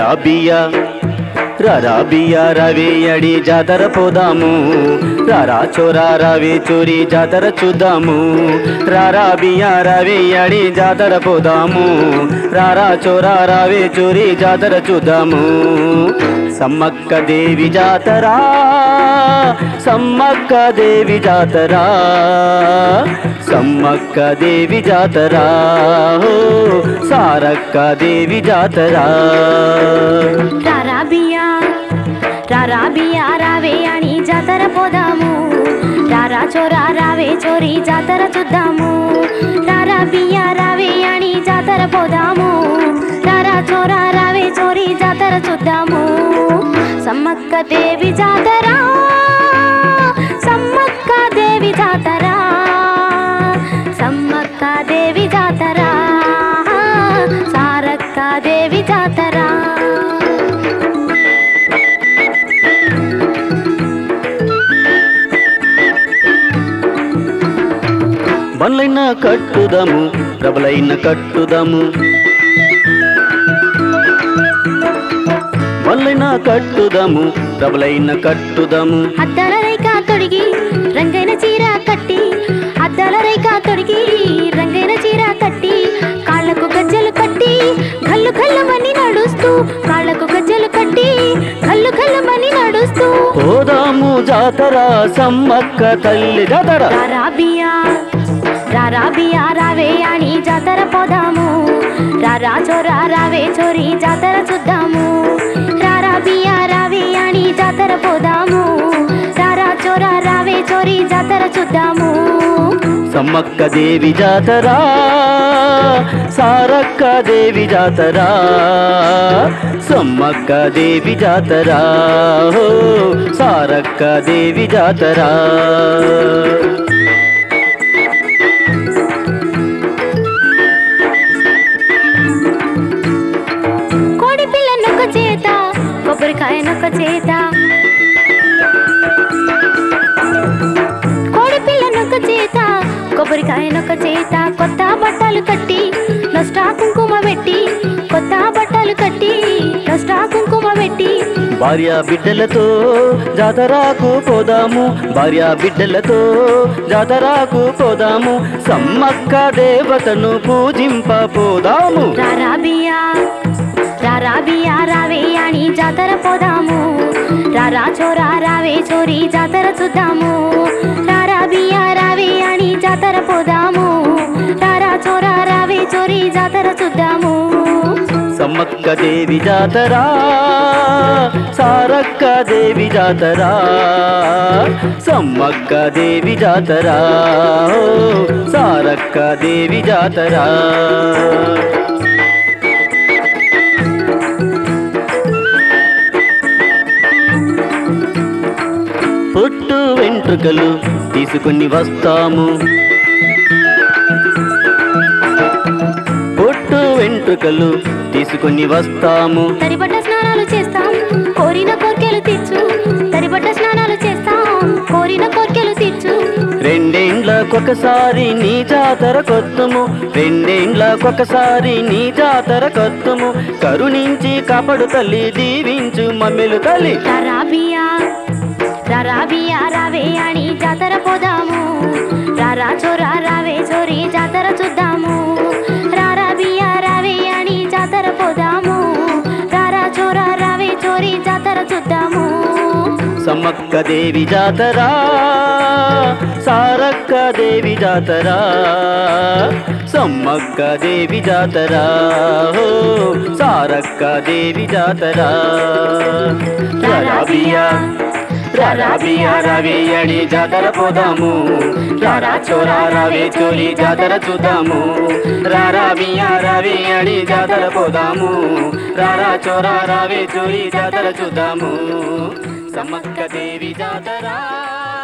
రారా బియ్యా రారా బియ్యా రవి అడి జాతర పోదాము రారా చోరా రవి చోరీ జాతర చూద్దాము రారా బియ్యా రవి అడి జాతర పోదాము రారా చోరా రవి చోరీ జాతర చూద్దాము సమ్మక్క దేవి జాతరా సమ్మక్క దేవి జాతరా సమ్మక్క దేవి జాతరా హో సారక్క దేవి జాతరా రారా బియ్యా రారా బియ్యా రావే అని జాతర పోదాము రారా చోరా రావే చోరీ జాతర చూద్దాము రారా బియ్యా రావే అని జాతర పోదాము రారా చోరా రావే చోరీ జాతర చూద్దాము సమ్మక్క దేవి జాతర సమ్మక్క దేవి జాతర సమ్మక్క దేవి జాతర సారక్క దేవి జాతర బండ్లైన కట్టుదము డబలైన కట్టుదము బండ్లైన కట్టుదము డబలైన కట్టుదము అద్దాల రేఖ తొడిగి రంగైన చీర కట్టి అద్దాల రేఖ తొడిగి రంగైన చీర కట్టి కాళ్ళకు గజ్జలు కట్టి కళ్ళు కళ్ళమని నడుస్తూ కాళ్ళకు గజ్జలు కట్టి కళ్ళు కళ్ళమని నడుస్తూ పోదాము జాతర సమ్మక్క తల్లి జాతర రారాబియా రారాబియా రావే అని జాతర పోదాము రారా చోరా రావే చోరీ జాతర చూద్దాము రారాబియా రావే అని జాతర పోదాము రారా చోరా రావే చోరీ జాతర చూద్దాము సమ్మక్క దేవి జాతరా సారక్క దేవి జాతరా సమ్మక్క దేవి జాతరా హో సారక్క దేవి జాతరా కోడి పిల్లనొక చేత కొబ్బరికాయనొక చేత కోడి పిల్లనొక చేత కొబ్బరికాయనొక చేత కొత్త బట్టలు కట్టి నష్టా కుంకుమ పెట్టి కొత్త బట్టలు కట్టి నష్టా కుంకుమ పెట్టి భార్య బిడ్డలతో జాతరాకు పోదాము భార్య బిడ్డలతో జాతరాకు పోదాము సమ్మక్క దేవతను పూజింప పోదాము రారాబియా రారాబియా రావే అని జాతర పోదాము రారా చోరా రావే చోరీ జాతర చూద్దాము రారాబియా రావే అని జాతర పోదాము రారా చోరా రావే చోరీ జాతర చూద్దాము సమ్మక్క దేవి జాతరా సారక్క దేవి జాతరా సమ్మక్క దేవి జాతరా ఓ, సారక్క దేవి జాతరా పుట్టు వెంట్రుకలు తీసుకుని వస్తాము పుట్టు వెంట్రుకలు తీసుకుని వస్తాము తడిబట్ట స్నానాలు చేస్తాం కోరిన కోర్కెలు తీర్చు తడిబట్ట స్నానాలు చేస్తాం కోరిన కోర్కెలు తీర్చు రెండేండ్లకొకసారి నీ జాతర కొత్తము రెండేండ్లకొకసారి నీ జాతర కొత్తము కరుణించి కాపాడు తల్లి దీవించు మమ్మెలు తల్లి రారాబియా రారాబియా రావే అని జాతర పోదాము రారా చోరా రావే చోరీ జాతర చూద్దాము రారాబియా రావే అని జాతర పోదాము రారా చోరా రావే చోరీ జాతర చూద్దాము సమ్మక్క దేవి జాతరా సారక్క దేవి జాతరా సమ్మక్క దేవి జాతరా హో సారక్క దేవి జాతరా రారాబియా రారాబియా రవి అడి జాతర పోదాము రారా చోరా రవి చోరీ జాతర చూద్దాము రారాబియా రవి అడి జాతర పోదాము రారా చోరా రవి చోరీ జాతర చూద్దాము సమ్మక్క దేవి జాతరా